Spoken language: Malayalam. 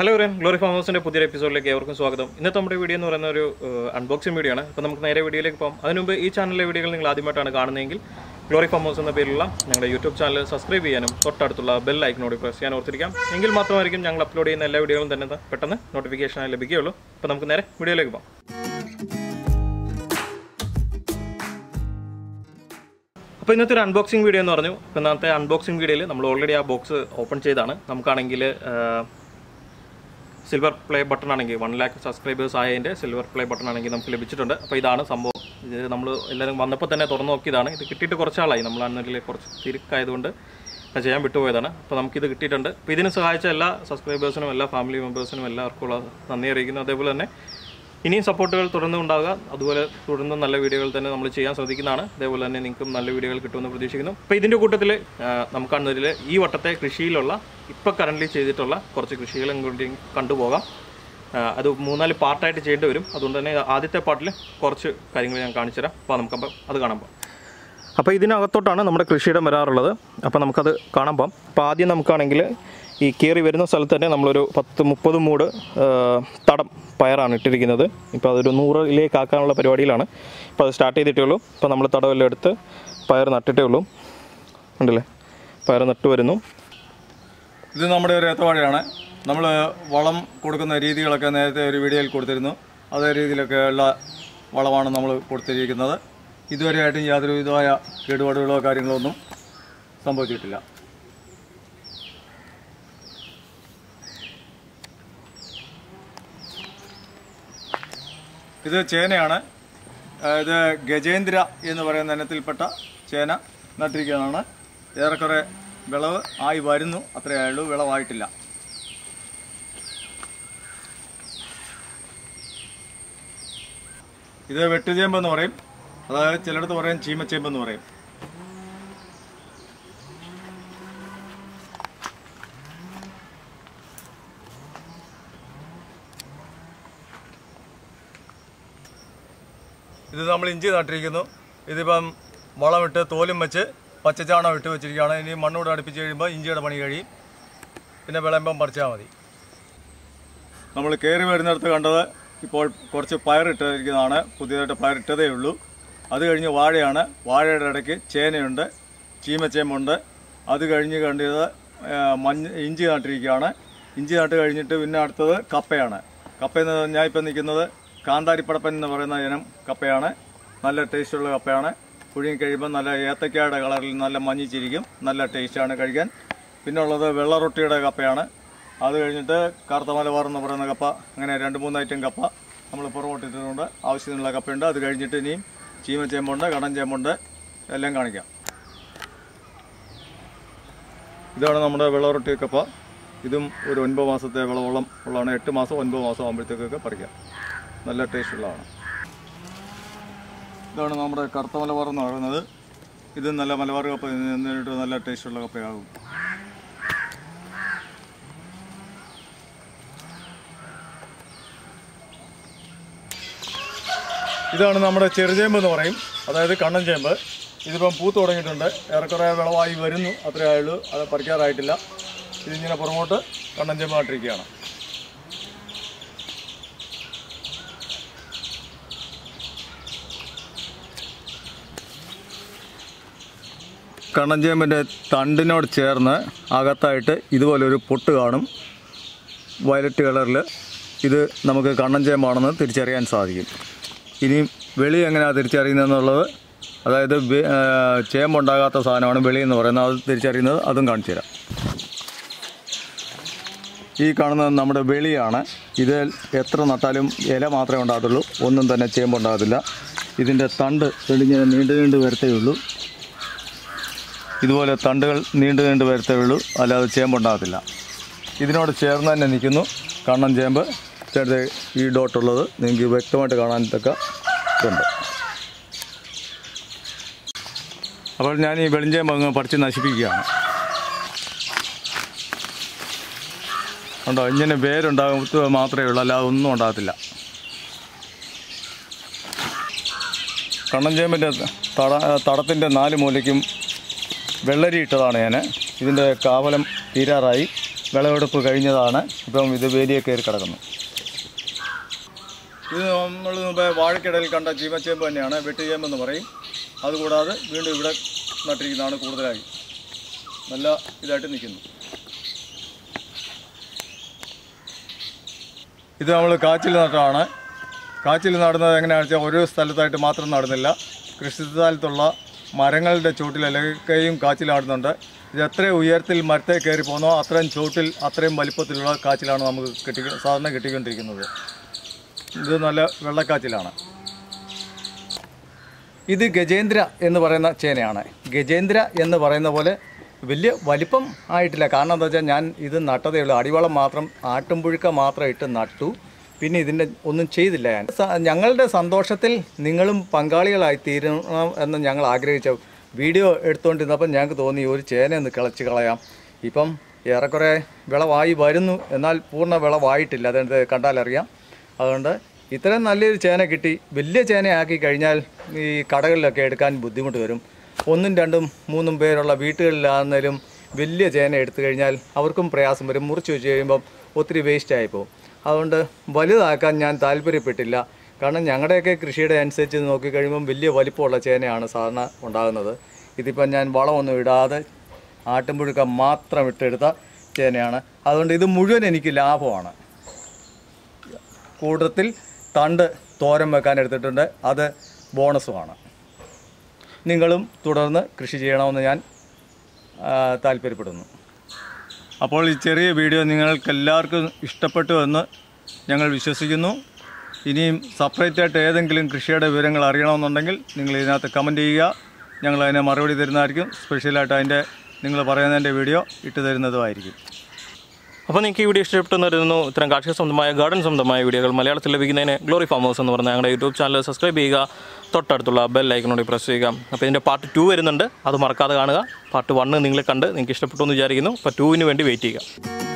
ഹലോ റൻ ഗ്ലോറി ഫാമേഴ്സിന്റെ പുതിയൊരു എപ്പിസോഡിലേക്ക് ഏവർക്കും സ്വാഗതം ഇന്നത്തെ നമ്മുടെ വീഡിയോ എന്ന് പറയുന്ന ഒരു അൺബോക്സിംഗ് വീഡിയോ ആണ് അപ്പോൾ നമുക്ക് നേരെ വീഡിയോയിലേക്ക് പോകാം അതിനു മുമ്പ് ഈ ചാനലിലെ വീഡിയോകൾ നിങ്ങൾ ആദ്യമായിട്ടാണ് കാണുന്നതെങ്കിൽ ഗ്ലോറി ഫാമേഴ്സ് എന്ന പേരിലുള്ള ഞങ്ങളുടെ യൂട്യൂബ് ചാനൽ സബ്സ്ക്രൈബ് ചെയ്യാനും തൊട്ടടുത്തുള്ള ബെൽ ഐക്കനോട് പ്രസ് ചെയ്യാൻ ഓർത്തിരിക്കാം എങ്കിൽ മാത്രമായിരിക്കും ഞങ്ങൾ അപ്ലോഡ് ചെയ്യുന്ന എല്ലാ വീഡിയോകളും തന്നെ പെട്ടെന്ന് നോട്ടിഫിക്കേഷൻ ലഭിക്കുകയുള്ളൂ അപ്പോൾ നമുക്ക് നേരെ വീഡിയോയിലേക്ക് പോകാം അപ്പോൾ ഇന്നത്തെ ഒരു അൺബോക്സിംഗ് വീഡിയോ എന്ന് പറഞ്ഞു അപ്പോൾ ഇന്നത്തെ അൺബോക്സിംഗ് വീഡിയോയിൽ നമ്മൾ ഓൾറെഡി ആ ബോക്സ് ഓപ്പൺ ചെയ്താണ് നമുക്കാണെങ്കിൽ സിൽവർ പ്ലേ ബട്ടൺ ആണെങ്കിൽ വൺ ലാക്ക് സബ്സ്ക്രൈബേഴ്സ് ആയതിൻ്റെ സിൽവർ പ്ലേ ബട്ടൺ ആണെങ്കിൽ നമുക്ക് ലഭിച്ചിട്ടുണ്ട് അപ്പോൾ ഇതാണ് സംഭവം ഇത് നമ്മൾ എല്ലാവരും വന്നപ്പോൾ തന്നെ തുറന്നു നോക്കിയതാണ് ഇത് കിട്ടിയിട്ട് കുറച്ചാളായി നമ്മൾ അന്നതിൽ കുറച്ച് തിരക്കായതുകൊണ്ട് അത് ചെയ്യാൻ വിട്ടുപോയതാണ് അപ്പോൾ നമുക്കിത് കിട്ടിയിട്ടുണ്ട് അപ്പോൾ ഇതിന് സഹായിച്ച എല്ലാ സബ്സ്ക്രൈബേഴ്സിനും എല്ലാ ഫാമിലി മെമ്പേഴ്സിനും എല്ലാവർക്കും ഉള്ള നന്ദി അറിയിക്കുന്നു അതേപോലെ തന്നെ ഇനിയും സപ്പോർട്ടുകൾ തുടർന്ന് ഉണ്ടാകുക അതുപോലെ തുടർന്ന് നല്ല വീഡിയോകൾ തന്നെ നമ്മൾ ചെയ്യാൻ ശ്രദ്ധിക്കുന്നതാണ് അതേപോലെ തന്നെ നിങ്ങൾക്കും നല്ല വീഡിയോകൾ കിട്ടുമെന്ന് പ്രതീക്ഷിക്കുന്നു അപ്പോൾ ഇതിൻ്റെ കൂട്ടത്തിൽ നമുക്ക് കാണുന്നതിൽ ഈ വട്ടത്തെ കൃഷിയിലുള്ള ഇപ്പോൾ കറൻ്റ് ചെയ്തിട്ടുള്ള കുറച്ച് കൃഷികളും കൂടി കണ്ടുപോകാം ആ, അത് മൂന്നാല് പാർട്ടായിട്ട് ചെയ്യേണ്ടി വരും അതുകൊണ്ട് തന്നെ ആദ്യത്തെ പാർട്ടിൽ കുറച്ച് കാര്യങ്ങൾ ഞാൻ കാണിച്ചു തരാം അപ്പോൾ നമുക്കപ്പോൾ അത് കാണാൻ പോകാം അപ്പോൾ ഇതിനകത്തോട്ടാണ് നമ്മുടെ കൃഷിയിടം വരാറുള്ളത് അപ്പോൾ നമുക്കത് കാണാൻ പോകാം അപ്പോൾ ആദ്യം നമുക്കാണെങ്കിൽ ഈ കയറി വരുന്ന സ്ഥലത്ത് തന്നെ നമ്മളൊരു പത്ത് മുപ്പത് മൂട് ആ, തടം പയറാണ് ഇട്ടിരിക്കുന്നത് ഇപ്പോൾ അതൊരു നൂറിലേക്ക് ആക്കാനുള്ള പരിപാടിയിലാണ് ഇപ്പോൾ അത് സ്റ്റാർട്ട് ചെയ്തിട്ടേ ഉള്ളൂ ഇപ്പോൾ നമ്മൾ തടമെല്ലാം എടുത്ത് പയർ നട്ടിട്ടേ ഉള്ളൂ ഉണ്ടല്ലേ പയർ നട്ട് വരുന്നു ഇത് നമ്മുടെ ഒരു ഏത്തവാഴയാണ് നമ്മൾ വളം കൊടുക്കുന്ന രീതികളൊക്കെ നേരത്തെ ഒരു വീഡിയോയിൽ കൊടുത്തിരുന്നു അതേ രീതിയിലൊക്കെ ഉള്ള വളമാണ് നമ്മൾ കൊടുത്തിരിക്കുന്നത് ഇതുവരെയായിട്ടും യാതൊരു വിധമായ കേടുപാടുകളോ കാര്യങ്ങളോ ഒന്നും സംഭവിച്ചിട്ടില്ല ഇത് ചേനയാണ് ആ, ഇത് ഗജേന്ദ്ര എന്ന് പറയുന്ന ഇനത്തിൽപ്പെട്ട ചേന നട്ടിരിക്കുന്നതാണ് ഏറെക്കുറെ വിളവ് ആയി വരുന്നു അത്രയേ ഉള്ളൂ വിളവായിട്ടില്ല ഇത് വെട്ടുചേമ്പെന്ന് പറയും അതായത് ചിലയിടത്ത് പറയും ചീമച്ചേമ്പെന്ന് പറയും ഇത് നമ്മൾ ഇഞ്ചി നട്ടിരിക്കുന്നു ഇതിപ്പം വളമിട്ട് തോലും വെച്ച് പച്ചച്ചാണം ഇട്ട് വെച്ചിരിക്കുകയാണ് ഇനി മണ്ണോട് അടുപ്പിച്ച് കഴിയുമ്പോൾ ഇഞ്ചിയുടെ പണി കഴിയും പിന്നെ വിളമ്പം പറിച്ചാൽ മതി നമ്മൾ കയറി വരുന്നിടത്ത് കണ്ടത് ഇപ്പോൾ കുറച്ച് പയറിട്ടിരിക്കുന്നതാണ് പുതിയതായിട്ട് പയറിട്ടതേ ഉള്ളൂ അത് കഴിഞ്ഞ് വാഴയാണ് വാഴയുടെ ഇടയ്ക്ക് ചേനയുണ്ട് ചീമച്ചേമ്പുണ്ട് അത് കഴിഞ്ഞ് കണ്ടത് ആ, മഞ്ഞ ഇഞ്ചി നട്ടിരിക്കുകയാണ് ഇഞ്ചി നട്ട് കഴിഞ്ഞിട്ട് പിന്നെ അടുത്തത് കപ്പയാണ് കപ്പയെന്ന് ഞാൻ ഇപ്പം നിൽക്കുന്നത് കാന്താരിപ്പടപ്പൻ എന്ന് പറയുന്ന ഇനം കപ്പയാണ് നല്ല ടേസ്റ്റുള്ള കപ്പയാണ് പുഴുങ്ങി കഴിയുമ്പോൾ നല്ല ഏത്തക്കയുടെ കളറിൽ നല്ല മഞ്ഞിച്ചിരിക്കും നല്ല ടേസ്റ്റാണ് കഴിക്കാൻ പിന്നെ ഉള്ളത് വെള്ള റൊട്ടിയുടെ കപ്പയാണ് അത് കഴിഞ്ഞിട്ട് കറുത്ത മലബാർ എന്ന് പറയുന്ന കപ്പ അങ്ങനെ രണ്ട് മൂന്ന് ഐറ്റം കപ്പ നമ്മൾ പുറകോട്ടിട്ടുണ്ട് ആവശ്യത്തിനുള്ള കപ്പയുണ്ട് അത് കഴിഞ്ഞിട്ട് ഇനിയും ചീമച്ചേമ്പുണ്ട് കടൻ ചേമ്പുണ്ട് എല്ലാം കാണിക്കാം ഇതാണ് നമ്മുടെ വെള്ളറൊട്ടി കപ്പ ഇതും ഒരു ഒൻപത് മാസത്തെ വിളവോളം ഉള്ളതാണ് എട്ട് മാസം ഒൻപത് മാസം ആകുമ്പോഴത്തേക്കൊക്കെ പറിക്കാം നല്ല ടേസ്റ്റ് ഉള്ളതാണ് ഇതാണ് നമ്മുടെ കറുത്ത മലബാർ എന്ന് പറയുന്നത് ഇത് നല്ല മലബാർ കപ്പ എന്നിട്ട് നല്ല ടേസ്റ്റുള്ള കപ്പയാകും ഇതാണ് നമ്മുടെ ചെറുചേമ്പ് എന്ന് പറയും അതായത് കണ്ണൻ ചേമ്പ് ഇതിപ്പം പൂത്ത് തുടങ്ങിയിട്ടുണ്ട് ഏറെക്കുറെ വിളവായി വരുന്നു അത്രേ ആയുള്ളൂ അത് പറിക്കാറായിട്ടില്ല ഇതിങ്ങനെ പുറമോട്ട് കണ്ണൻ ചേമ്പ് നട്ടിരിക്കുകയാണ് കണ്ണഞ്ചേമ്പിൻ്റെ തണ്ടിനോട് ചേർന്ന് അകത്തായിട്ട് ഇതുപോലൊരു പൊട്ട് കാണും വയലറ്റ് കളറിൽ ഇത് നമുക്ക് കണ്ണഞ്ചേമ്പാണെന്ന് തിരിച്ചറിയാൻ സാധിക്കും ഇനി വെളി എങ്ങനെയാണ് തിരിച്ചറിയുന്നതെന്നുള്ളത് അതായത് വെ- ആ, ചേമ്പുണ്ടാകാത്ത സാധനമാണ് വെളി എന്ന് പറയുന്നത് അത് തിരിച്ചറിയുന്നത് അതും കാണിച്ചു തരാം ഈ കാണുന്നത് നമ്മുടെ വെളിയാണ് ഇത് എത്ര നട്ടാലും ഇല മാത്രമേ ഉണ്ടാകത്തുള്ളൂ ഒന്നും തന്നെ ചേമ്പുണ്ടാകത്തില്ല ഇതിൻ്റെ തണ്ട് തെളിഞ്ഞ് നീണ്ടു നീണ്ടു വരത്തേ ഉള്ളൂ ഇതുപോലെ തണ്ടുകൾ നീണ്ടു നീണ്ടു വരത്തേ ഉള്ളൂ അല്ലാതെ ചേമ്പുണ്ടാകത്തില്ല ഇതിനോട് ചേർന്ന് തന്നെ നിൽക്കുന്നു കണ്ണൻ ചേമ്പ് ചേർത്ത് ഈ ഡോട്ടുള്ളത് നിങ്ങൾക്ക് വ്യക്തമായിട്ട് കാണാൻ തക്ക ഇതുണ്ട് അപ്പോൾ ഞാൻ ഈ വെളിഞ്ചേമ്പ് അങ്ങ് പറിച്ച് നശിപ്പിക്കുകയാണ് ഉണ്ടോ ഇങ്ങനെ വേരുണ്ടാകുമ്പോൾ മാത്രമേ ഉള്ളൂ അല്ലാതെ ഒന്നും ഉണ്ടാകത്തില്ല കണ്ണഞ്ചേമ്പിൻ്റെ തട തടത്തിൻ്റെ നാല് മൂലയ്ക്കും വെള്ളരി ഇട്ടതാണ് ഞാൻ ഇതിൻ്റെ കാവലം തീരാറായി വിളവെടുപ്പ് കഴിഞ്ഞതാണ് ഇപ്പം ഇത് വേലിയെ കയറി കിടക്കുന്നു ഇത് നമ്മൾ മുമ്പേ വാഴക്കിടയിൽ കണ്ട ചീമച്ചേമ്പ് തന്നെയാണ് വെട്ടുചേമ്പ് എന്ന് പറയും അതുകൂടാതെ വീണ്ടും ഇവിടെ നട്ടിരിക്കുന്നതാണ് കൂടുതലായി നല്ല ഇതായിട്ട് നിൽക്കുന്നു ഇത് നമ്മൾ കാച്ചിൽ നട്ടതാണ് കാച്ചിൽ നടുന്നത് എങ്ങനെയാണെന്ന് വെച്ചാൽ ഓരോ സ്ഥലത്തായിട്ട് മാത്രം നടുന്നില്ല കൃഷിസ്ഥലത്തുള്ള മരങ്ങളുടെ ചുവട്ടിലൊക്കെയും കാച്ചിൽ നടുന്നുണ്ട് ഇത് എത്ര ഉയരത്തിൽ മരത്തെ കയറി പോകുന്നോ അത്രയും ചുവട്ടിൽ അത്രയും വലിപ്പത്തിലുള്ള കാച്ചിലാണ് നമുക്ക് കിട്ടി സാധാരണ കിട്ടിക്കൊണ്ടിരിക്കുന്നത് ഇത് നല്ല വെള്ളക്കാച്ചിലാണ് ഇത് ഗജേന്ദ്ര എന്ന് പറയുന്ന ചേനയാണ് ഗജേന്ദ്ര എന്ന് പറയുന്ന പോലെ വലിയ വലിപ്പം ആയിട്ടില്ല കാരണം എന്താ വെച്ചാൽ ഞാൻ ഇത് നട്ടതേ ഉള്ളൂ അടിവളം മാത്രം ആട്ടുംപുഴുക്ക മാത്രം ഇട്ട് നട്ടു പിന്നെ ഇതിൻ്റെ ഒന്നും ചെയ്തില്ല ഞാൻ സ- ഞങ്ങളുടെ സന്തോഷത്തിൽ നിങ്ങളും പങ്കാളികളായി തീരണം എന്ന് ഞങ്ങൾ ആഗ്രഹിച്ച വീഡിയോ എടുത്തുകൊണ്ടിരുന്നപ്പോൾ ഞങ്ങൾക്ക് തോന്നി ഒരു ചേന ഒന്ന് കിളച്ച് കളയാം ഇപ്പം ഏറെക്കുറെ വിളവായി വരുന്നു എന്നാൽ പൂർണ്ണ വിളവായിട്ടില്ല അതെന്ത് കണ്ടാലറിയാം അതുകൊണ്ട് ഇത്രയും നല്ലൊരു ചേന കിട്ടി വലിയ ചേനയാക്കി കഴിഞ്ഞാൽ ഈ കടകളിലൊക്കെ എടുക്കാൻ ബുദ്ധിമുട്ട് വരും ഒന്നും രണ്ടും മൂന്നും പേരുള്ള വീട്ടുകളിലാണെങ്കിലും വലിയ ചേന എടുത്തു കഴിഞ്ഞാൽ അവർക്കും പ്രയാസം വരും മുറിച്ച് വെച്ച് കഴിയുമ്പം ഒത്തിരി വേസ്റ്റ് ആയിപ്പോവും അതുകൊണ്ട് വലുതാക്കാൻ ഞാൻ താല്പര്യപ്പെട്ടില്ല കാരണം ഞങ്ങളുടെയൊക്കെ കൃഷിയുടെ അനുസരിച്ച് നോക്കിക്കഴിയുമ്പം വലിയ വലിപ്പമുള്ള ചേനയാണ് സാധാരണ ഉണ്ടാകുന്നത് ഇതിപ്പം ഞാൻ വളമൊന്നും ഇടാതെ ആട്ടുംപുഴുക്ക മാത്രം ഇട്ടെടുത്ത ചേനയാണ് അതുകൊണ്ട് ഇത് മുഴുവൻ എനിക്ക് ലാഭമാണ് കൂട്ടത്തിൽ തണ്ട് തോരൻ വെക്കാൻ എടുത്തിട്ടുണ്ട് അത് ബോണസുമാണ് നിങ്ങളും തുടർന്ന് കൃഷി ചെയ്യണമെന്ന് ഞാൻ ആ, താല്പര്യപ്പെടുന്നു അപ്പോൾ ഈ ചെറിയ വീഡിയോ നിങ്ങൾക്ക് എല്ലാവർക്കും ഇഷ്ടപ്പെട്ടു എന്ന് ഞങ്ങൾ വിശ്വസിക്കുന്നു ഇനിയും സെപ്പറേറ്റ് ആയിട്ട് ഏതെങ്കിലും കൃഷിയുടെ വിവരങ്ങൾ അറിയണമെന്നുണ്ടെങ്കിൽ നിങ്ങൾ ഇതിനകത്ത് കമൻറ്റ് ചെയ്യുക ഞങ്ങൾ അതിന് മറുപടി തരുന്നതായിരിക്കും സ്പെഷ്യലായിട്ട് അതിൻ്റെ നിങ്ങൾ പറയുന്നതിൻ്റെ വീഡിയോ ഇട്ട് തരുന്നതുമായിരിക്കും അപ്പോൾ നിങ്ങൾക്ക് ഈ വീഡിയോ ഇഷ്ടപ്പെട്ടെന്ന് വരുന്നു ഇത്തരം കാർഷിക സംബന്ധമായ ഗാർഡൻ സംബന്ധമായ വീഡിയോകൾ മലയാളത്തിൽ ലഭിക്കുന്നതിന് ഗ്ലോറി ഫാമേഴ്സ് എന്ന് പറഞ്ഞ ഞങ്ങളുടെ യൂട്യൂബ് ചാനൽ സബ്സ്ക്രൈബ് ചെയ്യുക തൊട്ടടുത്തുള്ള ബെൽ ഐക്കണോട് പ്രസ് ചെയ്യുക അപ്പോൾ ഇതിൻ്റെ പാർട്ട് ടു വരുന്നുണ്ട് അത് മറക്കാതെ കാണുക പാർട്ട് വണ്ണ് നിങ്ങൾ കണ്ട് നിങ്ങൾക്ക് ഇഷ്ടപ്പെട്ടു എന്ന് വിചാരിക്കുന്നു അപ്പോൾ ടൂവിന് വേണ്ടി വെയിറ്റ് ചെയ്യുക